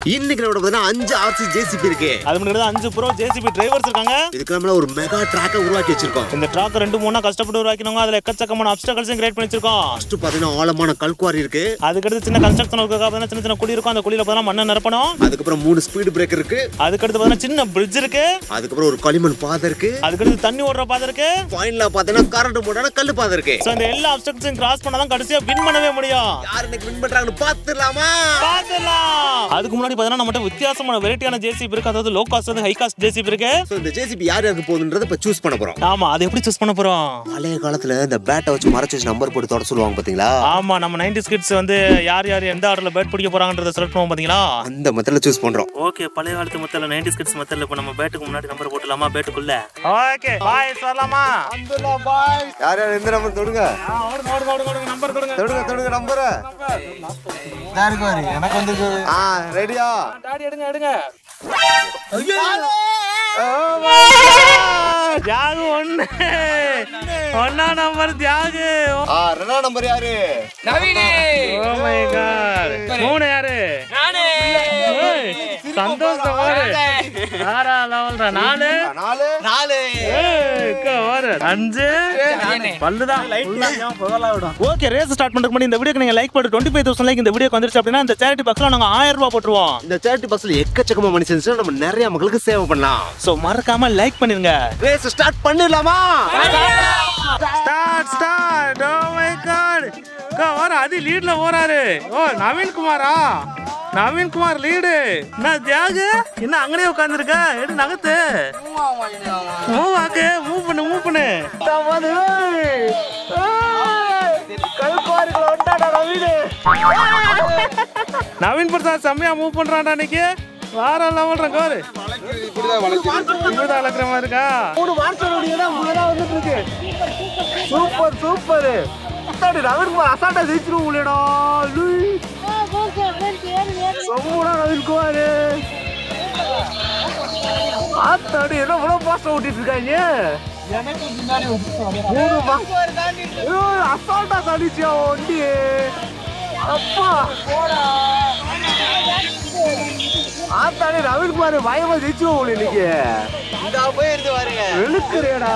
இன்னைக்கு நம்ம பார்த்தீங்கன்னா அஞ்சு ஆர்சி ஜேசிபி இருக்கு அது முன்னாடி அஞ்சு ப்ரோ ஜேசிபி டிரைவர்ஸ் இருக்காங்க இதுக்கு நம்மள ஒரு மெகா ட்ராக்கை உருவாக்கி வச்சிருக்கோம் இந்த ட்ராக் ரெண்டு மூணா கஷ்டப்பட்டு உருவாக்கினவங்க அதுல எக்கச்சக்கமான அப்டக்கல்ஸும் கிரியேட் பண்ணி வச்சிருக்கோம் ஃபர்ஸ்ட் பாத்தீங்கன்னா ஆழமான கல்குவாரி இருக்கு அதுக்கடுத்து சின்ன கன்ஸ்ட்ரக்ஷன் ஒர்க்கு பார்த்தீங்கன்னா சின்ன சின்ன குழி இருக்கும் அந்த குழியில பார்த்தீங்கன்னா மண்ணை நிரப்பணும் அதுக்கப்புறம் மூணு ஸ்பீடு பிரேக் இருக்கு அதுக்கடுத்து பார்த்தீங்கன்னா சின்ன பிரிட்ஜ் இருக்கு அதுக்கப்புறம் ஒரு களிமண் பாதை இருக்கு அதுக்கடுத்து தண்ணி ஓடுற பாதை இருக்கு ஃபைனலா பாத்தீங்கன்னா கரண்ட் போட்டான கல்லு பாதை இருக்கு ஸோ இந்த எல்லா அப்டக்கல்ஸையும் கிராஸ் பண்ணாதான் கடைசியா வின் பண்ணவே முடியும் யார் இன்னைக்கு வின் பண்றாங்கன்னு பாத்துடலாமா பார்த்துடலாம் அதுக்கு முன்னாடி பார்த்தீங்கன்னா நம்மகிட்ட வித்தியாசமான வெரைட்டியான ஜேசிபி இருக்கு அதாவது லோ காஸ்ட் வந்து ஹை காஸ்ட் ஜேசிபி இருக்கு சோ இந்த ஜேசிபி யார் யாருக்கு போகுதுன்றத இப்ப சூஸ் பண்ண போறோம் ஆமா அது எப்படி சூஸ் பண்ண போறோம் பழைய காலத்துல இந்த பேட்டை வச்சு மறைச்சு வச்சு நம்பர் போட்டு தொட சொல்லுவாங்க பாத்தீங்களா ஆமா நம்ம நைன்டி கிட்ஸ் வந்து யார் யார் எந்த ஆர்டர்ல பேட் பிடிக்க போறாங்கன்றத செலக்ட் பண்ணுவோம் பாத்தீங்களா அந்த மெத்தட்ல சூஸ் பண்றோம் ஓகே பழைய காலத்து மத்தல நைன்டி கிட்ஸ் மத்தல இப்போ நம்ம பேட்டுக்கு முன்னாடி நம்பர் போட்டுலாமா பேட்டுக்குள்ள ஓகே பாய் சொல்லலாமா யார் யார் எந்த நம்பர் தொடுங்க ஓடுங்க ஓடுங்க ஓடுங்க ஓடுங்க நம்பர் கொடுங்க தொடுங்க தொடுங்க நம்பர் எனக்கு வந்து ஆ ரெடியா டாடி எடுங்க எடுங்க தியாகு ஒண்ணு ஒன்னா நம்பர் தியாகு ஆ ரெண்டா நம்பர் யாரு ஓ மை காட் மூணு யாரு ஏய், சந்தோஷ் பாரு ஆறா லெவல்ரா நாலு நாலு ஏய், இக்க பாரு. அஞ்சு பல்லுதான் ஓகே ரேஸ் ஸ்டார்ட் பண்றதுக்கு முன்னாடி இந்த வீடியோக்கு நீங்க லைக் போட்டு டுவெண்ட்டி ஃபைவ் தௌசண்ட் லைக் இந்த வீடியோ வந்துருச்சு அப்படின்னா இந்த சேரிட்டி பாக்ஸ்ல நாங்க ஆயிரம் ரூபாய் போட்டுருவோம் இந்த சேரிட்டி பஸ்ல எக்கச்சக்கமா மணி செஞ்சு நம்ம நிறைய மக்களுக்கு சேவை பண்ணலாம் சோ மறக்காம லைக் பண்ணிருங்க ரேஸ் ஸ்டார்ட் பண்ணிடலாமா start start oh my god கா வர அது லீட்ல போறாரு ஓ நவீன் குமாரா நவீன் குமார் லீடு என்ன தியாகு என்ன அங்கனே உட்கார்ந்துருக்க எடு நகத்து மூவ் ஆக்கு மூவ் பண்ணு மூவ் பண்ணு நவீன் பிரசாத் செம்மையா மூவ் பண்றான்டா இன்னைக்கு வார லெவல்ற கோரு இப்படிதான் வளர்க்குற மாதிரி இருக்கா சூப்பர் சூப்பர் அத்தாடி நவீன் குமார் அசால்ட்டா ஜெயிச்சிரும் உள்ளடா சம்மூடா நவீன் குமார் ஆத்தாடி என்ன இவ்வளவு பாஸ்டா ஓட்டிட்டு இருக்காங்க மூணு மா- ஏய், அசால்ட்டா தாண்டிச்சியா வண்டி அப்பா ஆத்தாடி நவீன் குமார் பயமா ஜெயிச்சிருவோம் உள்ள இன்னைக்கு வெளுக்குறியடா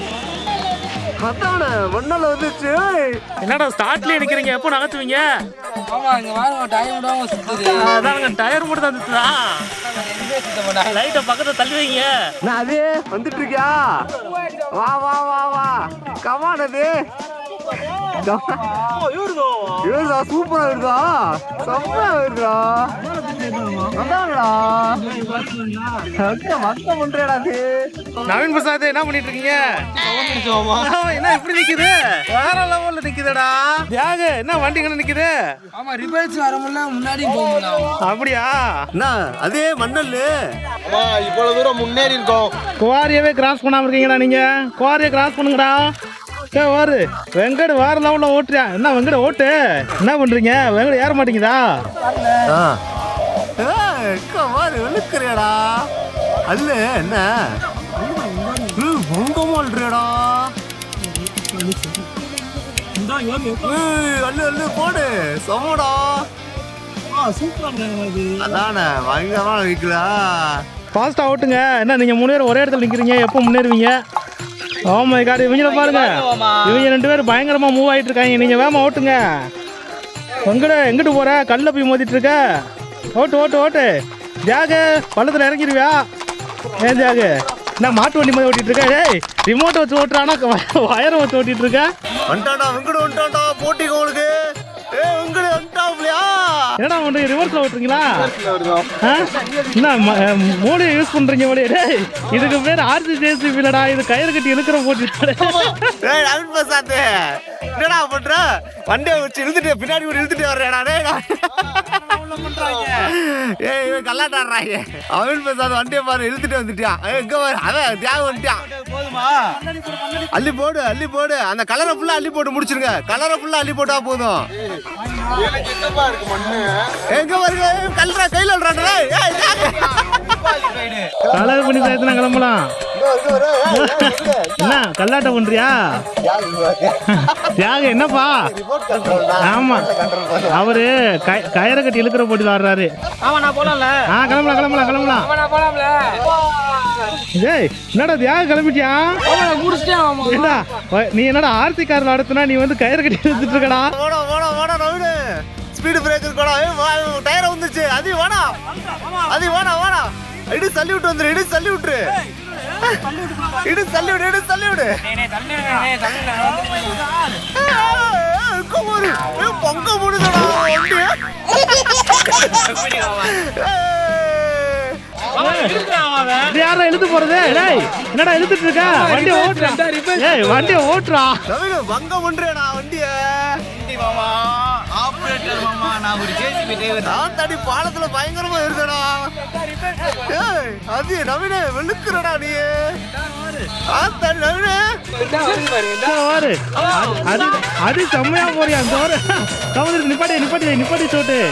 அதான மண்ணால வந்துச்சு ஏய். என்னடா ஸ்டார்ட்லயே நிக்கிறீங்க எப்போ நகத்துவீங்க ஆமா இங்க வாங்க டைம் விடாம சுத்துது அதானுங்க டயர் மட்டும் தந்துச்சுதா லைட்டை பக்கத்துல தள்ளி வைங்க நான் அதே வந்துட்டு இருக்கியா வா வா வா வா கமான் அது ஏறுதா சூப்பரா இருக்குதா செம்மையா இருக்குதா அதான்டா அக்கா மக்க பண்றேடா அது நவீன் பிரசாத் என்ன பண்ணிட்டு இருக்கீங்க ஆமா, என்ன இப்படி நிக்குது வேற லெவல்ல நிக்குதுடா தியாக என்ன வண்டி கண்ணு நிக்குது ஆமா ரிவர்ஸ் வர முடியல முன்னாடி போக முடியல அப்படியா என்ன அதே மண்ணல்லு இவ்வளவு தூரம் முன்னேறி இருக்கோம் குவாரியவே கிராஸ் பண்ணாம இருக்கீங்கடா நீங்க குவாரியை கிராஸ் பண்ணுங்கடா ஏ வாரு வெங்கட் வேற லெவல்ல ஓட்டுறியா என்ன வெங்கட ஓட்டு என்ன பண்றீங்க வெங்கட ஏற மாட்டேங்குதா கமான் வெளுக்குறியடா அல்ல என்ன பொங்கமால்றியடா ஏய், அல்லு அல்லு போடு சமோடா அதானே பயங்கரமா வைக்கலா ஃபாஸ்டா ஓட்டுங்க என்ன நீங்க மூணு பேரும் ஒரே இடத்துல நிக்கிறீங்க எப்போ முன்னேறுவீங்க ஆமா காடு இவங்கள பாருங்க இவங்க ரெண்டு பேரும் பயங்கரமா மூவ் ஆயிட்டு இருக்காங்க நீங்க வேகமா ஓட்டுங்க எங்கட எங்கிட்டு போற கல்ல போய் மோதிட்டு இருக்க ஓட்டு ஓட்டு ஓட்டு ஜாகு பள்ளத்துல இறங்கிருவியா ஏன் ஜாகு என்ன மாட்டு வண்டி மாதிரி ஓட்டிட்டு இருக்க டேய் ரிமோட் வச்சு ஓட்டுறானா வயரை வச்சு ஓட்டிட்டு இருக்க வந்துட்டான்டா வெங்கடு வந்துட்டான்டா போட்டிக்கு உங்களுக்கு ஏ வெங்கடு வந்துட்டாப்லையா என்னடா பண்றீங்க ரிவர்ஸ்ல ஓட்டுறீங்களா ஆ? என்ன ம- அஹ், மூளையை யூஸ் பண்றீங்க மூளையை டேய் இதுக்கு பேர் ஆர்சி ஜேசிபி இல்லடா இது கயிறு கட்டி இழுக்கிற போட்டு ஏய் நவீன் பிரசாத் என்னடா பண்ற வண்டியை வச்சு இழுத்துட்டு பின்னாடி ஒரு இழுத்துட்டு வர்றேடா டேய் ஏய் இவன் கல்லாட்டாடுறாங்க நவீன் பிரசாத் வண்டியை பாரு இழுத்துட்டு வந்துட்டியான் ஏய், எங்க பாரு அவன் தியாகம் வந்துட்டான் அள்ளி போடு அள்ளி போடு அந்த கலரை ஃபுல்லா அள்ளி போட்டு முடிச்சிருங்க கலரை ஃபுல்லா அள்ளி போட்டா போதும் எங்க பாருங்க கல்றா கையில விடுறான் கலர் பண்ணி சேர்த்து நான் கிளம்பலாம் என்ன கல்லாட்டம் பண்றியா தியாகம் என்னப்பா ஆமா அவரு கய- கயிறை கட்டி இழுக்கிற போட்டி ஆடுறாரு ஆமா நான் போலாம்ல ஆ கிளம்பலாம் கிளம்பலாம் கிளம்பலாம் ஆமா நான் போலாம்ல ஏய் என்னடா தியாகம் கிளம்பிட்டியா ஆமா நான் முடிச்சிட்டேன் ஆமா ஏண்டா வ- நீ என்னடா ஆர்த்தி கார்ல அடுத்துனா நீ வந்து கயிறு கட்டி எடுத்துட்டு இருக்கடா ஓடா ஓடா ஓடா நவீனு ஸ்பீடு பிரேக்கர் கூட டயர் வந்துச்சு அது வேணா அது வேணா வேணா இடி தள்ளி விட்டு வந்துரு இடி தள்ளி விட்டுரு இடி தள்ளி விடு இடி தள்ளி விடு குமாரு பொங்க முடிஞ்சடா இது யாரா இழுத்து போறது டேய் என்னடா இழுத்துட்டு இருக்க வண்டி ஓட்டுறா ஏய் வண்டி ஓட்டுறா நவீன பங்க பண்றேடா வண்டிய நான் தடி பாலத்துல பயங்கரமா இருக்கடா ஏய் அது நவீன வெளுக்குறடா நீ ஆத்தாடி நவீன வாரு அது அது செம்மையா போறியா அந்த வாரு கவுந்தருக்கு நிப்பாட்டி நிப்பாட்டி நிப்பாட்டி சோட்டு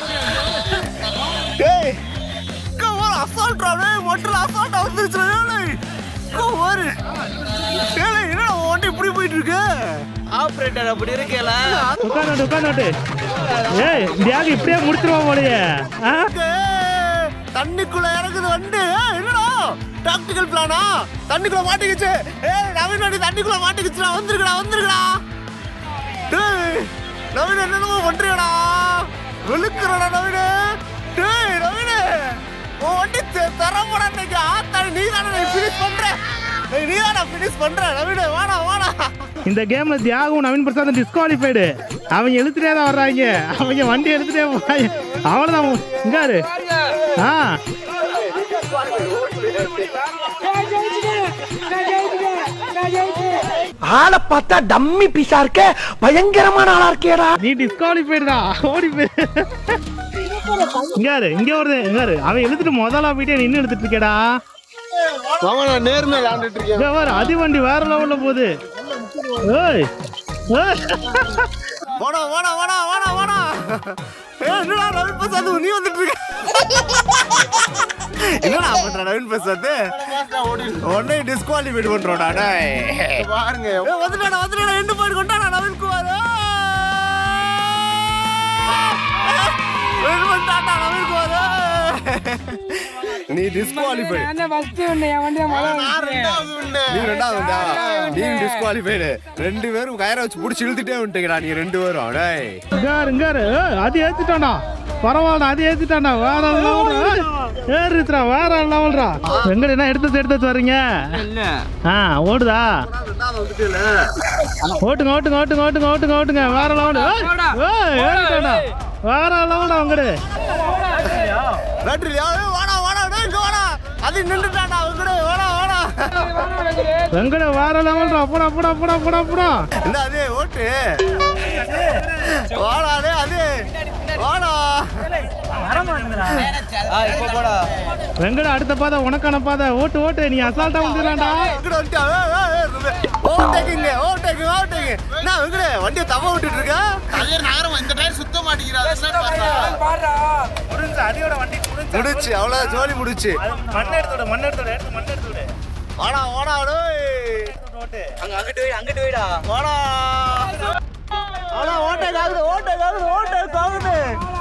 டேய் கவர் அசால்ட்ரா டேய் மொட்டல அசால்ட்டா வந்துருச்சு டேய் கவர் டேய் என்னடா உன் வண்டி இப்படி போயிட்டு இருக்கு ஆபரேட்டர் அப்படி இருக்கல உட்காந்து உட்காந்து ஏய் தியாகி இப்படியே முடிச்சிருவான் போலயே ஆ ஏய், தண்ணிக்குள்ள இறங்குது வண்டி ஏய், என்னடா டாக்டிக்கல் பிளானா தண்ணிக்குள்ள மாட்டிக்கிச்சு ஏய் நவீன் வண்டி தண்ணிக்குள்ள மாட்டிக்கிச்சுடா வந்துருக்கடா வந்துருக்கடா டேய் நவீன் என்னென்னமோ பண்றியடா வெளுக்குறடா நவீன் டேய் நவீன் உன் வண்டி தெ- தரப்படா இன்னைக்கு ஆத்தாடி நீ தானே ஃபினிஷ் பண்ற ஏய், நீ தானே ஃபினிஷ் பண்ற நவீன் வாடா வாடா இந்த கேம்ல தியாகும் நவீன் பிரசாத் டிஸ்குவாலிஃபைடு அவங்க எழுத்துட்டே தான் வர்றாங்க அவங்க வண்டி எடுத்துட்டே போறாங்க அவ்வளவுதான் இங்காரு ஆ ஆளை பார்த்தா டம்மி பீஸா இருக்க பயங்கரமான ஆளா இருக்கேடா நீ டிஸ்குவாலிஃபைடுடா ஓடி போய் இங்காரு இங்க வருது இங்காரு அவன் எழுத்துட்டு முதல்ல போயிட்டே நின்று எடுத்துட்டு இருக்கேடா மாமா நான் நேர்மையா விளையாண்டுட்டு இருக்கேன் இங்க பாரு அதி வண்டி வேற லெவல்ல போகுது ஏய் ஏய். வாடா வாடா வாடா வாடா வாடா ஏய், என்னடா நவீன் பிரசாத் நீ வந்துட்டு இருக்க என்னடா பண்ற நவீன் பிரசாத் உடனே டிஸ்குவாலிஃபைட் பண்றோடா டேய் பாருங்க ஏய், வந்துட்டாடா வந்துட்டாடா எண்டு பாயிண்ட் கொண்டாடா நவீன் குமார் வின் பண்ணிட்டாடா நவீன் குமார் நீ டிஸ்குவாலிஃபைட் என்ன ஃபர்ஸ்ட் ஒண்ணு என் வண்டியை முதல்ல நான் ரெண்டாவது வின்னு. நீ ரெண்டாவது வந்தா நீ டிஸ்குவாலிஃபைடு ரெண்டு பேரும் கயிறை வச்சு பிடிச்சி இழுத்துட்டே வந்துட்டீங்கடா நீ ரெண்டு பேரும் டேய் இங்காரு இங்காரு ஏய், அது ஏத்திட்டான்டா பரவாயில்ல அது ஏத்திட்டான்டா வேற லெவல்ரா ஏறிச்சுடா வேற லெவல்ரா எங்க என்ன எடுத்து எடுத்து வர்றீங்க ஆ ஓடுதா ஓட்டுங்க ஓட்டுங்க ஓட்டுங்க ஓட்டுங்க ஓட்டுங்க ஓட்டுங்க வேற லெவல் ஏய் ஏறிட்டான்டா வேற லெவல்டா உங்கடு பேட்டரி வாடா வாடா டேய் இங்க வாடா அது நின்றுட்டாடா உங்கடே வாடா வாடா வெங்கட வேற லெவல்டா போடா போடா போடா போடா போடா என்ன அதே ஓட்டு வாடா அதே அதே வாடா வெங்கட அடுத்த பாதை உனக்கான பாதை ஓட்டு ஓட்டு நீ அசால்ட்டா வந்துடலாம்டா இங்கட வந்துட்டா ஓவர்டேக்கிங் ஓவர்டேக்கிங் ஓவர்டேக்கிங் என்ன இங்கட வண்டியை தவ விட்டுட்டு இருக்க அதே நகரம் இந்த டயர் சுத்த மாட்டேங்கிறா அதை என்ன பார்த்தா? பாடுறா முடிச்சு அவ்வளவு ஜோலி முடிச்சு மண் எடுத்து மண் எடுத்து எடுத்து மண் எடுத்து வாடா வாடா டேய் வாடா வாடா ஓட்டேக் ஆகுது ஓட்டேக் ஆகுது ஓட்டேக் ஆகுது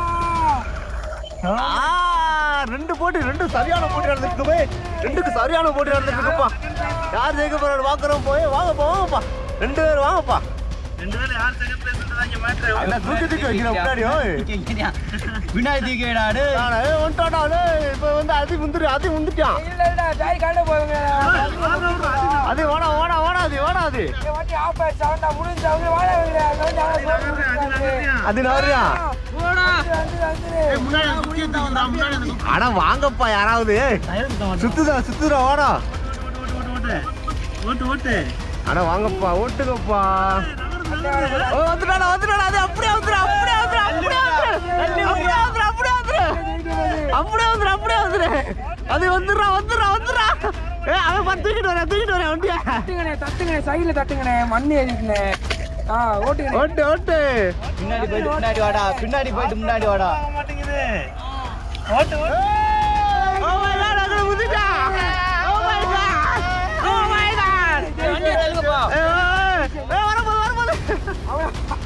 ஆ, ரெண்டு போட்டி ரெண்டு சரியான போட்டி நடந்துட்டு போய் ரெண்டுக்கு சரியான போட்டி நடந்துட்டு இருக்குப்பா யார் ஜெயிக்க போறாரு பாக்குறோம் போய் வாங்கப்பா வாங்கப்பா ரெண்டு பேரும் வாங்கப்பா ரெண்டு பேரும் யார் செகண்ட் பிளேஸ் மேட்ரு என்ன தூக்கி தூக்கி வைக்கிறேன் முன்னாடி ஓய் வினாடி தீக்கேடாடு நானே, ஏய், வந்துட்டான்டா, டேய். இப்ப வந்து அதி முந்திரி அதி முந்திட்டான் இல்ல இல்ல ஜாய் காண்ட போவீங்க அது வாடா வாடா வாடா அது வாடா அது வண்டி ஆஃப் ஆயிடுச்சு அவன்டா முடிஞ்சு அவங்க வாழ வைக்கிறேன் அந்த வண்டி அவன் அது நவரியா முன்னாடி அந்த குட்டியை தான் வந்தா, முன்னாடி அந்த குட்டி. அட வாங்கப்பா யாராவது சுத்துதா சுத்துதா வாடா ஓட்டு ஓட்டு அட வாங்கப்பா ஓட்டுங்கப்பா ஓ வந்துடாடா வந்துடாடா அது அப்படியே வந்துடா அப்படியே வந்துடா அப்படியே வந்துடா அப்படியே வந்துடா அப்படியே வந்துடா அப்படியே வந்துடா அப்படியே வந்துடா அது வந்துடுறா வந்துடுறா வந்துடுறா ஏ அவன் பார்த்து தூக்கிட்டு வரேன் தூக்கிட்டு வரேன் வண்டியா தட்டுங்கண்ணே தட்டுங்கண்ணே சைடுல தட்டுங்கண்ணே மண்ணு ஏறிட்டுண்ணே ஆ ஓட்டுங்கண்ணே ஓட்டு ஓட்டு பின்னாடி போயிட்டு முன்னாடி வாடா பின்னாடி போயிட்டு முன்னாடி வாடா மாட்டேங்குது ஓட்டு ஓட்டு Oh my god, அங்க குதிச்சா. Oh my god.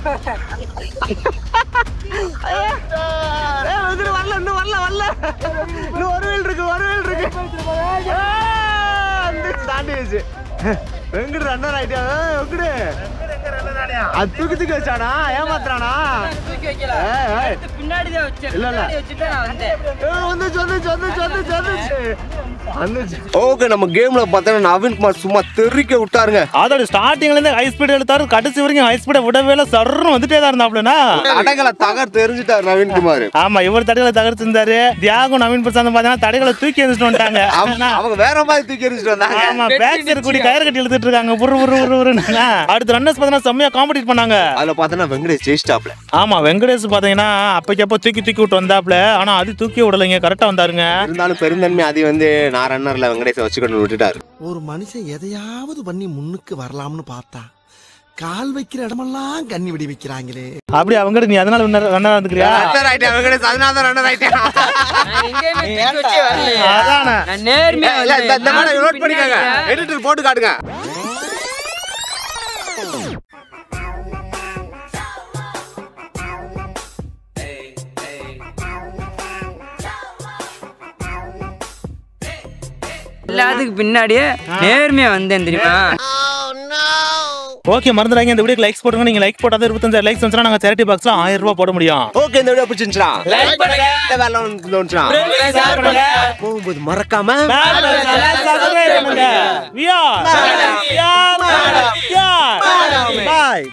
ஏய், வந்துரு, வரல இன்னும் வரல வரல இன்னும் ஒரு வேல் இருக்கு ஒரு வேல் இருக்கு ஏய், வந்துருச்சு, தாண்டிடுச்சு வெங்கடு ரன்னர் ஆயிட்டியா ஏய், வெங்கடு அது தூக்கி தூக்கி வச்சானா ஏமாத்துறானா தூக்கி வைக்கல ஏய், ஏய். பின்னாடி தான் வச்சேன் இல்ல, இல்ல. பின்னாடி வச்சுட்டு நான் வந்தேன் ஏய், வந்துச்சு வந்துச்சு வந்துச்சு வந்துச்சு வந்துச்சு வந்துச்சு ஓகே நம்ம கேம்ல பார்த்தா நவீன் குமார் சும்மா தெறிக்க விட்டாருங்க அதோட ஸ்டார்டிங்ல இருந்து ஹை ஸ்பீட் எடுத்தாரு கடைசி வரைக்கும் ஹை ஸ்பீடை விடவே இல்லை சர்ன்னு வந்துட்டே தான் இருந்தாப்லனா தடங்களை தகர் தெரிஞ்சுட்டாரு நவீன் குமார் ஆமா இவர் தடைகளை தகர்த்திருந்தாரு தியாகம் நவீன் பிரசாந்த் பாத்தீங்கன்னா தடைகளை தூக்கி எரிஞ்சிட்டு வந்துட்டாங்க அவங்க அவங்க வேற மாதிரி தூக்கி எறிஞ்சிட்டு வந்தாங்க ஆமா பேக் சைடு கூடி கயிறு கட்டி இழுத்துட்டு இருக்காங்க புரு புரு புரு புருன்னு அடுத்து ரன்னர்ஸ் பாத்தீங்கன்னா செம்மையா காம்படிட் பண்ணாங்க அதுல பார்த்தோன்னா வெங்கடேஷ் ஜெயிச்சிட்டாப்ல ஆமா வெங்கடேஷ் பாத்தீங்கன்னா அப்பக்கப்போ தூக்கி தூக்கி விட்டு வந்தாப்ல ஆனா அது தூக்கி விடலைங்க கரெக்டா வந்தாருங்க இருந்தாலும் பெருந்தன்மை அது வந்து நான் ரன்னர்ல வெங்கடேஷை வச்சுக்கணும் விட்டுட்டாரு ஒரு மனுஷன் எதையாவது பண்ணி முன்னுக்கு வரலாம்னு பார்த்தா கால் வைக்கிற இடமெல்லாம் கண்ணி வெடி வைக்கிறாங்களே அப்படி அவங்க நீ அதனால ரன்னர் வந்துக்கிறியா ரன்னர் ஆயிட்டேன் வெங்கடேஷ் அதனால தான் ரன்னர் ஆயிட்டேன் நான் எங்கேயுமே தூக்கி வச்சே வரலையே. அதானே நான் நேர்மையா இல்ல, இந்த- இந்த மாதிரி வந்தேன். நோட் பண்ணிக்கோங்க பின்னாடி எடிட்டர் போட்டு காட்டுங்க எல்லாத்துக்கும் பின்னாடியே நேர்மையா வந்தேன் தெரியுமா ஓகே மறந்துடாங்க இந்த வீடியோக்கு லைக்ஸ் போடுங்க நீங்க லைக் போட்டாதான் இருபத்தஞ்சாயிரம் லைக்ஸ் வந்துச்சுன்னா நாங்க சேரிட்டி பாக்ஸ்ல ஆயிரம் ரூபாய் போட முடியும் ஓகே இந்த வீடியோ பிடிச்சிருந்துச்சா லைக் பண்ணுங்க இந்த வேலை வந்து தோணுச்சுனா போகும்போது மறக்காம சப்ஸ்கிரைப் பண்ணுங்க We are- We are- We are- bye